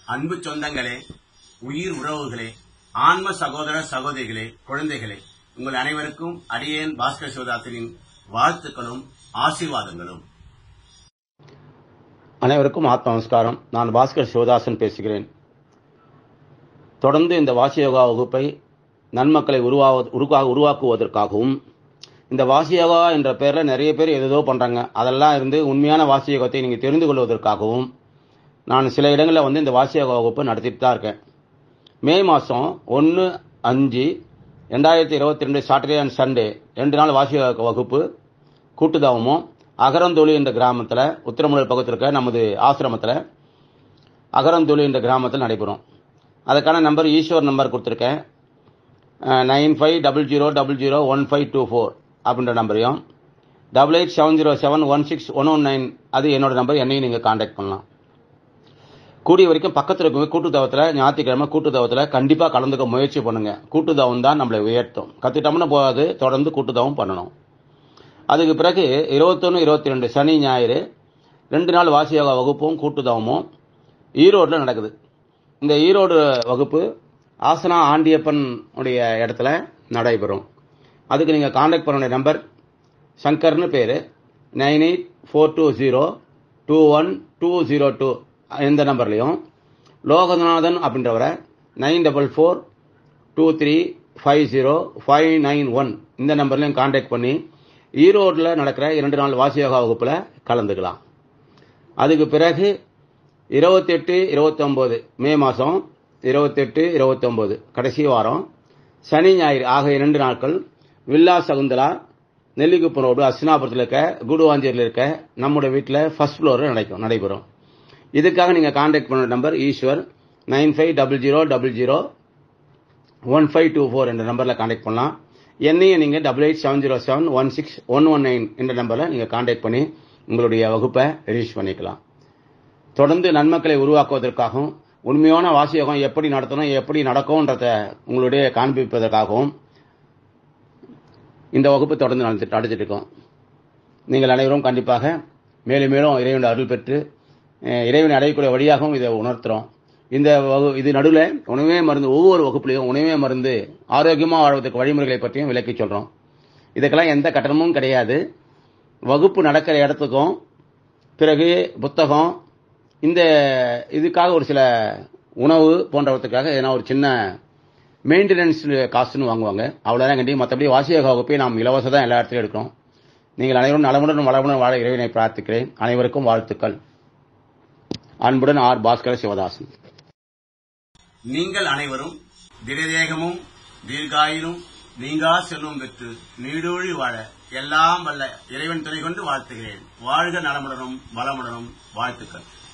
அன்பு சொந்தங்களே உயிர் உறவுகளே ஆன்ம சகோதர சகோதரிகளே குழந்தைகளே உங்கள் அனைவருக்கும் அடியேன் பாஸ்கர் சிவதாசனின் வாழ்த்துக்களும் ஆசீர்வாதங்களும் அனைவருக்கும் ஆத்ம நமஸ்காரம் நான் பாஸ்கர் சிவதாசன் பேசுகிறேன் தொடர்ந்து இந்த வாசி யோகா வகுப்பை நன்மக்களை உருவாவ உருவா உருவாக்குவதற்காகவும் இந்த வாசி யோகா என்ற பெயரில் நிறைய பேர் எதோ பண்ணுறாங்க அதெல்லாம் இருந்து உண்மையான வாசி யோகத்தை நீங்கள் தெரிந்து கொள்வதற்காகவும் நான் சில இடங்களில் வந்து இந்த வாசி யோகா வகுப்பு நடத்திட்டு தான் இருக்கேன் மே மாதம் ஒன்று அஞ்சு ரெண்டாயிரத்தி இருபத்தி ரெண்டு சாட்டர்டே அண்ட் சண்டே ரெண்டு நாள் வாசி யோகா வகுப்பு கூட்டுதாவமும் அகரந்தொழி என்ற கிராமத்தில் உத்திரமுடல் பக்கத்தில் இருக்க நமது ஆசிரமத்தில் அகரந்தொழி என்ற கிராமத்தில் நடைபெறும் அதுக்கான நம்பர் ஈஸ்வர் நம்பர் கொடுத்துருக்கேன் nine five double zero double zero one five two four அப்படின்ற நம்பரையும் double eight seven zero seven one six one one nine அது என்னோட நம்பர் என்னையும் நீங்கள் காண்டாக்ட் பண்ணலாம் கூடிய வரைக்கும் பக்கத்தில் இருக்கவங்க கூட்டுத்தவத்தில் ஞாயிற்றுக்கிழமை கூட்டுத்தவத்தில் கண்டிப்பாக கலந்துக்க முயற்சி பண்ணுங்க கூட்டுத்தவம் தான் நம்மளை உயர்த்தும் கற்றுட்டோம்னு போகாது தொடர்ந்து கூட்டுத்தவம் பண்ணணும் அதுக்கு பிறகு இருபத்தொன்று இருபத்தி ரெண்டு சனி ஞாயிறு ரெண்டு நாள் வாசி யோகா வகுப்பும் கூட்டுதவமும் ஈரோட்டில் நடக்குது இந்த ஈரோடு வகுப்பு ஆசனா ஆண்டியப்பன் உடைய இடத்துல நடைபெறும் அதுக்கு நீங்கள் காண்டாக்ட் பண்ண வேண்டிய நம்பர் சங்கர்னு பேர் nine eight four two zero two one two zero two எந்த நம்பர்லையும் லோகநாதன் அப்படின்றவரை nine double four two three five zero five nine one இந்த நம்பர்லையும் காண்டாக்ட் பண்ணி ஈரோட்டில் நடக்கிற இரண்டு நாள் வாசி யோகா வகுப்பில் கலந்துக்கலாம் அதுக்கு பிறகு இருபத்தெட்டு இருபத்தொம்போது மே மாதம் இருபத்தெட்டு இருபத்தொம்போது கடைசி வாரம் சனி ஞாயிறு ஆகிய இரண்டு நாட்கள் வில்லா சகுந்தலா நெல்லிக்குப்பம் ரோடு அஸ்னாபுரத்தில் இருக்க குடுவாஞ்சேரியில் இருக்க நம்முடைய வீட்டில் ஃபர்ஸ்ட் ஃப்ளோரில் நடக்கும் நடைபெறும் இதுக்காக நீங்கள் காண்டாக்ட் பண்ண number Eshwar nine five double zero double zero one five two four என்ற நம்பரில் காண்டாக்ட் பண்ணலாம் என்னையும் நீங்கள் double eight seven zero seven one six one one nine என்ற நம்பரில் நீங்கள் காண்டாக்ட் பண்ணி உங்களுடைய வகுப்பை ரீச் பண்ணிக்கலாம் தொடர்ந்து நன்மக்களை உருவாக்குவதற்காகவும் உண்மையான வாசியோகம் எப்படி நடத்தணும் எப்படி நடக்கும்ன்றத உங்களுடைய காண்பிப்பதற்காகவும் இந்த வகுப்பு தொடர்ந்து நடத்தி நடத்திட்டு இருக்கோம் நீங்கள் அனைவரும் கண்டிப்பாக மேலும் மேலும் இறைவனுடைய அருள் பெற்று அஹ், இறைவனை அடையக்கூடிய வழியாகவும் இதை உணர்த்துறோம் இந்த வகு இது நடுவில் உணவே மருந்து ஒவ்வொரு வகுப்புலையும் உணவே மருந்து ஆரோக்கியமாக வாழ்வதற்கு வழிமுறைகளை பற்றியும் விளக்கி சொல்கிறோம் இதுக்கெல்லாம் எந்த கட்டணமும் கிடையாது வகுப்பு நடக்கிற இடத்துக்கும் பிறகு புத்தகம் இந்த இதுக்காக ஒரு சில உணவு போன்றவற்றுக்காக ஏன்னா ஒரு சின்ன மெயின்டெனன்ஸ் காசுன்னு வாங்குவாங்க அவ்வளோதான் கண்டி மற்றபடி வாசியாக வகுப்பை நாம் இலவசம் தான் எல்லா இடத்துலையும் எடுக்கிறோம் நீங்கள் அனைவரும் நலமுடன் வளமுடன் வாழ இறைவனை பிரார்த்திக்கிறேன் அனைவருக்கும் வாழ்த்துக்கள் அன்புடன் ஆர் பாஸ்கர சிவதாசன் நீங்கள் அனைவரும் திடதேகமும் தீர்காயிலும் நீங்கா செல்வம் பெற்று நீடூழி வாழ எல்லாம் வல்ல இறைவன் துணை கொண்டு வாழ்த்துகிறேன் வாழ்க நலமுடனும் வளமுடனும் வாழ்த்துக்கள்